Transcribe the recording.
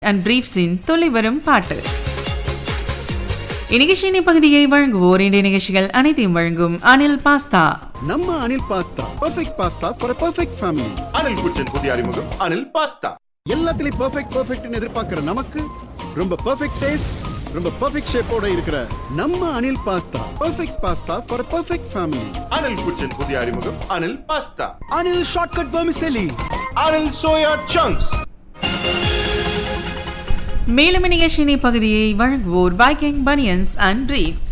And பிரீஃப்ஸின் தொலை வரும் பாட்டு இந்நிகழ்ச்சியின் பகுதியை வழங்குவோர் இன்றைய நிகழ்ச்சிகள் அனைத்தையும் வழங்கும் அனில் பாஸ்தா நம்ம Anil pasta perfect pasta for perfect family Anil kitchen புதிய அறிமுகம் அனில் பாஸ்தா எல்லாத்துலயும் பர்ஃபெக்ட் பர்ஃபெக்ட்னு எதிர்பார்க்கிற நமக்கு ரொம்ப பர்ஃபெக்ட் டேஸ்ட் ரொம்ப பர்ஃபெக்ட் ஷேப்போட இருக்கிற நம்ம Anil pasta perfect pasta for perfect family Anil kitchen புதிய அறிமுகம் Anil pasta Anil Shortcut Vermicelli. Anil soya chunks மேலும் இந்நிகழ்ச்சியின் பகுதியை வழங்குவோர் பைக்கிங் பனியன்ஸ் அண்ட் பிரீஃப்ஸ்